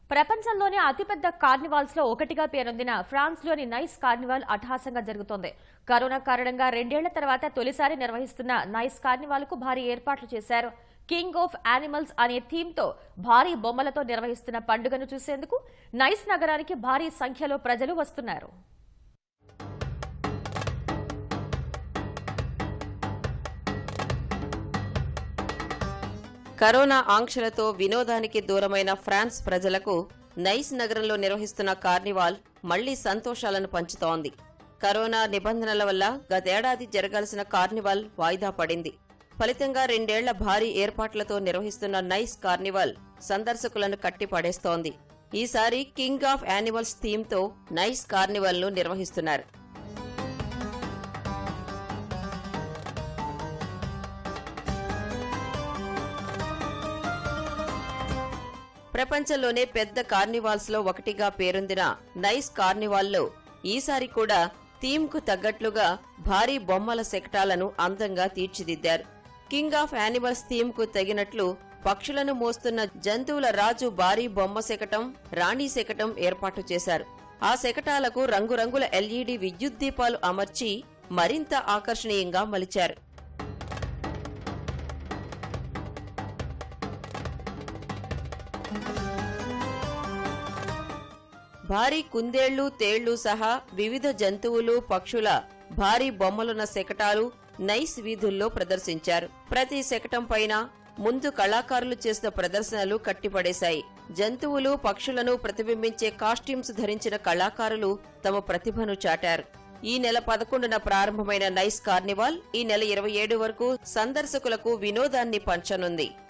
ప్రపంచంలోనే అతిపెద్ద కార్నివాల్స్ లో ఒకటిగా పేరొందిన ఫ్రాన్స్ లోని నైస్ కార్నివాల్ అట్టహాసంగా జరుగుతోంది కరోనా కారణంగా రెండేళ్ల తర్వాత తొలిసారి నిర్వహిస్తున్న నైస్ కార్నివాల్ కు భారీ ఏర్పాట్లు చేశారు కింగ్ ఆఫ్ యానిమల్స్ అనే థీమ్ తో భారీ బొమ్మలతో నిర్వహిస్తున్న పండుగను చూసేందుకు నైస్ నగరానికి భారీ సంఖ్యలో ప్రజలు వస్తున్నారు కరోనా ఆంక్షలతో వినోదానికి దూరమైన ఫ్రాన్స్ ప్రజలకు నైస్ నగరంలో నిర్వహిస్తున్న కార్నివాల్ మళ్లీ సంతోషాలను పంచుతోంది కరోనా నిబంధనల వల్ల గతేడాది జరగాల్సిన కార్నివాల్ వాయిదా పడింది ఫలితంగా రెండేళ్ల భారీ ఏర్పాట్లతో నిర్వహిస్తున్న నైస్ కార్నివాల్ సందర్శకులను కట్టిపడేస్తోంది ఈసారి కింగ్ ఆఫ్ యానిమల్స్ థీమ్తో నైస్ కార్నివాల్ను నిర్వహిస్తున్నారు ప్రపంచంలోనే పెద్ద కార్నివాల్స్ లో ఒకటిగా పేరొందిన నైస్ కార్నివాల్లో ఈసారి కూడా థీమ్ కు తగ్గట్లుగా భారీ బొమ్మల శకటాలను అందంగా తీర్చిదిద్దారు కింగ్ ఆఫ్ యానిమల్స్ థీమ్ కు తగినట్లు పక్షులను మోస్తున్న జంతువుల రాజు భారీ బొమ్మ శకటం రాణి శకటం ఏర్పాటు చేశారు ఆ శకటాలకు రంగురంగుల ఎల్ఈడి విద్యుత్ దీపాలు అమర్చి మరింత ఆకర్షణీయంగా మలిచారు భారీ కుందేళ్లు తేళ్లు సహా వివిధ జంతువులు పక్షుల భారీ బొమ్మలున్న శకటాలు నైస్ వీధుల్లో ప్రదర్శించారు ప్రతి శకటం పైన ముందు కళాకారులు చేసిన ప్రదర్శనలు కట్టిపడేశాయి జంతువులు పక్షులను ప్రతిబింబించే కాస్ట్యూమ్స్ ధరించిన కళాకారులు తమ ప్రతిభను చాటారు ఈ నెల పదకొండున ప్రారంభమైన నైస్ కార్నివాల్ ఈ నెల ఇరవై ఏడు వరకు సందర్శకులకు వినోదాన్ని పంచనుంది